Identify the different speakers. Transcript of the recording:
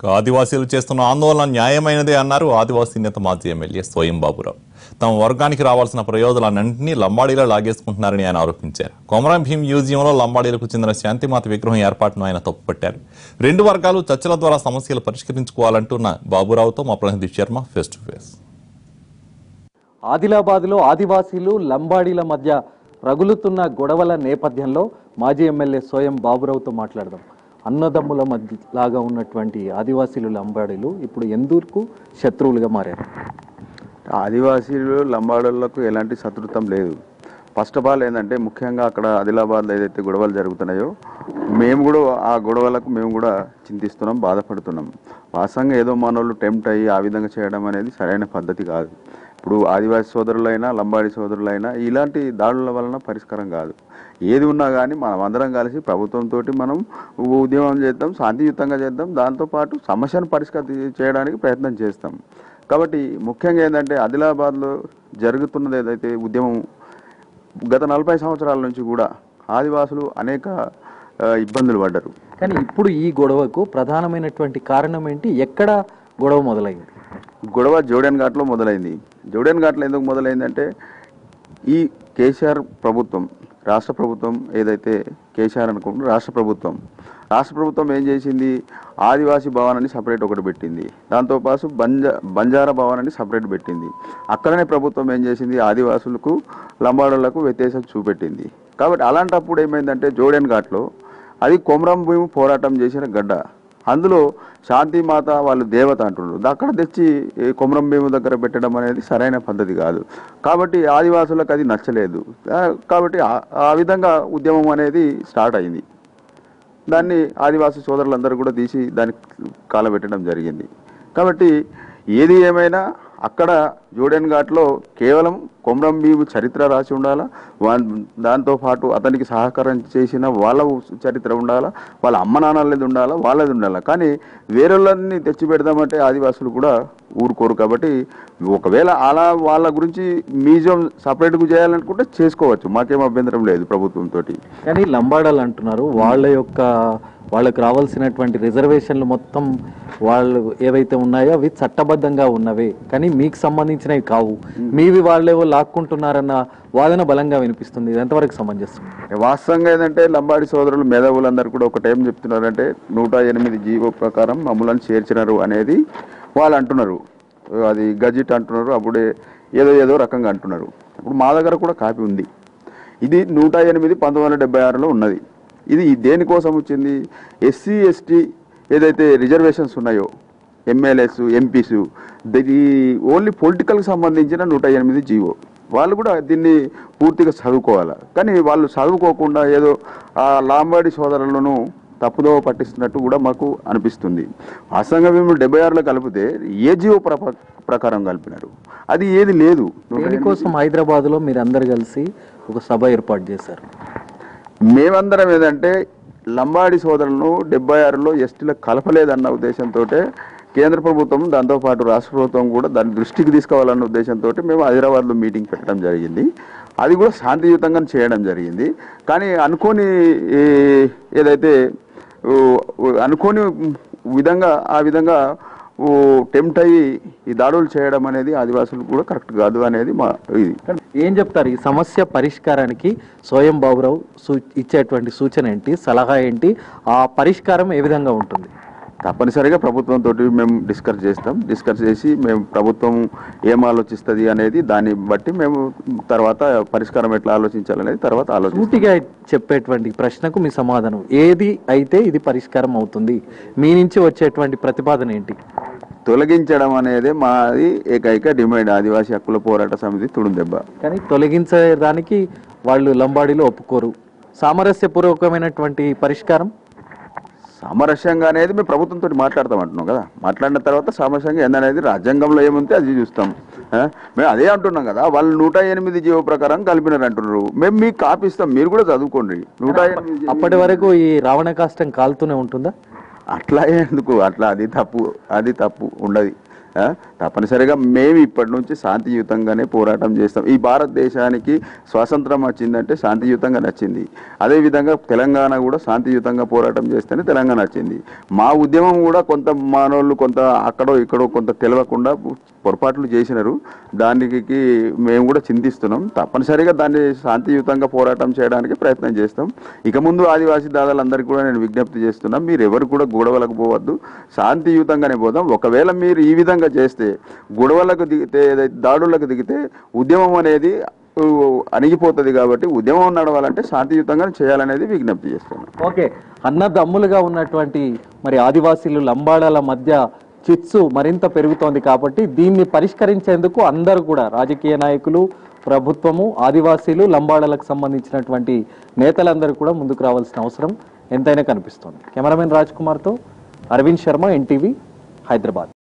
Speaker 1: ఇక ఆదివాసీలు చేస్తున్న ఆందోళన న్యాయమైనదే అన్నారు ఆదివాసీ నేత మాజీ ఎమ్మెల్యే స్వయం బాబురావు తమ వర్గానికి రావాల్సిన ప్రయోజనాలన్నింటినీ లంబాడీలో లాగేసుకుంటున్నారని ఆయన ఆరోపించారు కొమరం భీం మ్యూజియంలో లంబాడీలకు చెందిన శాంతిమాత విగ్రహం ఏర్పాటును ఆయన తప్పుపట్టారు రెండు వర్గాలు చర్చల ద్వారా సమస్యలు పరిష్కరించుకోవాలంటున్న బాబురావుతో మా ప్రతినిధి శర్మ ఫేస్ టు ఫేస్
Speaker 2: ఆదిలాబాద్లో ఆదివాసీలు లంబాడీల మధ్య రగులుతున్న గొడవల నేపథ్యంలో మాజీ ఎమ్మెల్యే స్వయం బాబురావుతో మాట్లాడదాం అన్నదమ్ముల మధ్య లాగా ఉన్నటువంటి ఆదివాసీలు లంబాడీలు ఇప్పుడు ఎందుకు శత్రువులుగా మారారు
Speaker 3: ఆదివాసీలు లంబాడులకు ఎలాంటి శత్రుత్వం లేదు ఫస్ట్ ఆఫ్ ఆల్ ఏంటంటే ముఖ్యంగా అక్కడ ఆదిలాబాద్లో ఏదైతే గొడవలు జరుగుతున్నాయో మేము కూడా ఆ గొడవలకు మేము కూడా చింతిస్తున్నాం బాధపడుతున్నాం వాస్తవంగా ఏదో మనోళ్ళు టెంప్ట్ అయ్యి ఆ విధంగా చేయడం అనేది సరైన పద్ధతి కాదు ఇప్పుడు ఆదివాసీ సోదరులైనా లంబాడి సోదరులైనా ఇలాంటి దాడుల వలన పరిష్కారం కాదు ఏది ఉన్నా కానీ మనం అందరం కలిసి ప్రభుత్వంతో మనం ఉద్యమం చేద్దాం శాంతియుతంగా చేద్దాం దాంతోపాటు సమస్యను పరిష్కారం చేయడానికి ప్రయత్నం చేస్తాం కాబట్టి ముఖ్యంగా ఏంటంటే ఆదిలాబాద్లో జరుగుతున్నది ఏదైతే ఉద్యమం గత నలభై సంవత్సరాల నుంచి కూడా ఆదివాసులు అనేక ఆ, ఇబ్బందులు పడ్డారు
Speaker 2: కానీ ఇప్పుడు ఈ గొడవకు ప్రధానమైనటువంటి కారణం ఏంటి ఎక్కడ గొడవ మొదలైంది
Speaker 3: గొడవ జోడెన్ ఘాట్లో మొదలైంది జోడెన్ ఘాట్లో ఎందుకు మొదలైందంటే ఈ కేసీఆర్ ప్రభుత్వం రాష్ట్ర ప్రభుత్వం ఏదైతే కేసీఆర్ అనుకుంటున్న రాష్ట్ర ప్రభుత్వం రాష్ట్ర ప్రభుత్వం ఏం చేసింది ఆదివాసీ భవనాన్ని సపరేట్ ఒకటి పెట్టింది దాంతోపాటు బంజా బంజారా భవనాన్ని సపరేట్ పెట్టింది అక్కడనే ప్రభుత్వం ఏం చేసింది ఆదివాసులకు లంబాడులకు వ్యత్యాసం చూపెట్టింది కాబట్టి అలాంటప్పుడు ఏమైందంటే జోడెన్ ఘాట్లో అది కొమరం భూమి పోరాటం చేసిన గడ్డ అందులో శాంతిమాత వాళ్ళు దేవత అంటున్నారు అక్కడ తెచ్చి ఈ కొమరం భీము దగ్గర పెట్టడం అనేది సరైన పద్ధతి కాదు కాబట్టి ఆదివాసులకు అది నచ్చలేదు ఆ, కాబట్టి ఆ- ఆ విధంగా ఉద్యమం అనేది స్టార్ట్ అయింది దాన్ని ఆదివాసీ సోదరులందరూ కూడా తీసి దానికి కాలబెట్టడం జరిగింది కాబట్టి ఏది ఏమైనా అక్కడ జోడెన్ ఘాట్లో కేవలం కొమరం భీము చరిత్ర రాసి ఉండాలా వా- దాంతోపాటు అతనికి సహకారం చేసిన వాళ్ళ చరిత్ర ఉండాలా వాళ్ళ అమ్మ నాన్నలది ఉండాలా వాళ్ళది ఉండాలా కానీ వేరేళ్ళని తెచ్చి పెడదామంటే ఆదివాసులు కూడా ఊరుకోరు కాబట్టి ఒకవేళ అలా వాళ్ళ గురించి మ్యూజియం సపరేట్గా చేయాలనుకుంటే చేసుకోవచ్చు మాకేం అభ్యంతరం లేదు ప్రభుత్వంతో
Speaker 2: కానీ లంబాడాలు అంటున్నారు వాళ్ళ యొక్క వాళ్ళకి రావాల్సినటువంటి రిజర్వేషన్లు మొత్తం వాళ్ళు ఏవైతే ఉన్నాయో అవి చట్టబద్ధంగా ఉన్నవే కానీ మీకు సంబంధించినవి కావు మీవి వాళ్ళేవో లాక్కుంటున్నారన్న వాదన బలంగా వినిపిస్తుంది ఇది ఎంతవరకు సమంజసం
Speaker 3: వాస్తవంగా ఏంటంటే లంబాడి సోదరులు మేధావులందరూ కూడా ఒకటి ఏం చెప్తున్నారంటే నూట ఎనిమిది జీవో ప్రకారం మమ్మల్ని చేర్చినారు అనేది వాళ్ళు అంటున్నారు అది గజిట్ అంటున్నారు అప్పుడే ఏదో ఏదో రకంగా అంటున్నారు ఇప్పుడు మా దగ్గర కూడా కాపీ ఉంది ఇది నూట ఎనిమిది పంతొమ్మిది వందల డెబ్బై ఆరులో ఉన్నది ఇది దేనికోసం వచ్చింది ఎస్సీ ఎస్టీ ఏదైతే రిజర్వేషన్స్ ఉన్నాయో ఎమ్మెల్యేస్ ఎంపీస్ ఇది ఓన్లీ పొలిటికల్కి సంబంధించిన నూట ఎనిమిది జీవో వాళ్ళు కూడా దీన్ని పూర్తిగా చదువుకోవాలి కానీ వాళ్ళు చదువుకోకుండా ఏదో ఆ లాంబాడి సోదరులను తప్పుదోవ పట్టిస్తున్నట్టు కూడా మాకు అనిపిస్తుంది వాస్తవంగా మేము డెబ్బై ఆరులో కలిపితే ఏ జీవో ప్రప- ప్రకారం కలిపినారు అది ఏది లేదు
Speaker 2: దీనికోసం హైదరాబాద్లో మీరు అందరు కలిసి ఒక సభ ఏర్పాటు చేశారు
Speaker 3: మేమందరం ఏదంటే లంబాడి సోదరులను డెబ్బై ఆరులో ఎస్టీలకు కలపలేదన్న ఉద్దేశంతో కేంద్ర ప్రభుత్వం దాంతోపాటు రాష్ట్ర ప్రభుత్వం కూడా దాన్ని దృష్టికి తీసుకోవాలన్న ఉద్దేశంతో మేము హైదరాబాద్లో మీటింగ్ పెట్టడం జరిగింది అది కూడా శాంతియుతంగా చేయడం జరిగింది కానీ అనుకోని ఈ, ఏదైతే ఊ, ఊ, అనుకోని విధంగా ఆ విధంగా టెంప్ట్ అయ్యి ఈ దాడులు చేయడం అనేది ఆదివాసులు కూడా కరెక్ట్ కాదు అనేది మా ఇది
Speaker 2: ఏం చెప్తారు ఈ సమస్య పరిష్కారానికి స్వయం బాబురావు సూ ఇచ్చేటువంటి సూచన ఏంటి సలహా ఏంటి ఆ పరిష్కారం ఏ విధంగా ఉంటుంది
Speaker 3: తప్పనిసరిగా ప్రభుత్వంతో మేము డిస్కస్ చేస్తాం డిస్కస్ చేసి మేము ప్రభుత్వం ఏం ఆలోచిస్తుంది అనేది దాన్ని బట్టి మేము తర్వాత పరిష్కారం ఎట్లా ఆలోచించాలనేది తర్వాత ఆలోచిస్తాం
Speaker 2: సూటిగా చెప్పేటువంటి ప్రశ్నకు మీ సమాధానం ఏది అయితే ఇది పరిష్కారం అవుతుంది మీ నుంచి వచ్చేటువంటి ప్రతిపాదన ఏంటి
Speaker 3: తొలగించడం అనేది మాది ఏకైక డిమాండ్ ఆదివాసీ హక్కుల పోరాట సమితి తుడుం దెబ్బ
Speaker 2: కానీ తొలగించడానికి వాళ్ళు లంబాడీలో ఒప్పుకోరు సామరస్యపూర్వకమైనటువంటి పరిష్కారం
Speaker 3: సామరస్యంగా అనేది మేము ప్రభుత్వంతో మాట్లాడతాం అంటున్నాం కదా మాట్లాడిన తర్వాత సామరస్యంగా ఏందనేది రాజ్యాంగంలో ఏముంటే అది చూస్తాం ఆ? మేము అదే అంటున్నాం కదా వాళ్ళు నూట ఎనిమిది జీవో ప్రకారం కలిపినారు అంటున్నారు మేము మీకు కాపిస్తాం మీరు కూడా చదువుకోండి నూట ఎనిమిది జీవో-
Speaker 2: అప్పటి వరకు ఈ రావణ కాష్టం కాలుతూనే ఉంటుందా
Speaker 3: అట్లా ఎందుకు అట్లా అది తప్పు అది తప్పు ఉండదు ఆ, తప్పనిసరిగా మేము ఇప్పటి నుంచి శాంతియుతంగానే పోరాటం చేస్తాం ఈ భారతదేశానికి స్వాతంత్రం వచ్చిందంటే శాంతియుతంగా నచ్చింది అదేవిధంగా తెలంగాణ కూడా శాంతియుతంగా పోరాటం చేస్తేనే తెలంగాణ వచ్చింది మా ఉద్యమం కూడా కొంత మానవులు కొంత అక్కడో ఇక్కడో కొంత తెలియకుండా పొరపాట్లు చేసినారు దానికి మేము కూడా చింతిస్తున్నాం తప్పనిసరిగా దాన్ని శాంతియుతంగా పోరాటం చేయడానికి ప్రయత్నం చేస్తాం ఇక ముందు ఆదివాసీ దాదాలందరికీ కూడా నేను విజ్ఞప్తి చేస్తున్నాం మీరు ఎవరు కూడా గొడవలకు పోవద్దు శాంతియుతంగానే పోదాం ఒకవేళ మీరు ఈ విధంగా చేస్తే గొడవలకు దిగితే ఏదైతే దాడులకు దిగితే ఉద్యమం అనేది ఊ, అణిగిపోతుంది కాబట్టి ఉద్యమం నడవాలంటే శాంతియుతంగానే చేయాలనేది విజ్ఞప్తి చేస్తున్నాం
Speaker 2: ఓకే అన్నదమ్ములుగా ఉన్నటువంటి మరి ఆదివాసీలు లంబాడాల మధ్య చిత్సు మరింత పెరుగుతోంది కాబట్టి దీన్ని పరిష్కరించేందుకు అందరూ కూడా రాజకీయ నాయకులు ప్రభుత్వము ఆదివాసీలు లంబాడాలకు సంబంధించినటువంటి నేతలందరూ కూడా ముందుకు రావాల్సిన అవసరం ఎంతైనా కనిపిస్తోంది కెమెరామెన్ రాజ్ కుమార్తో అరవింద్ శర్మ ఎన్టీవీ హైదరాబాద్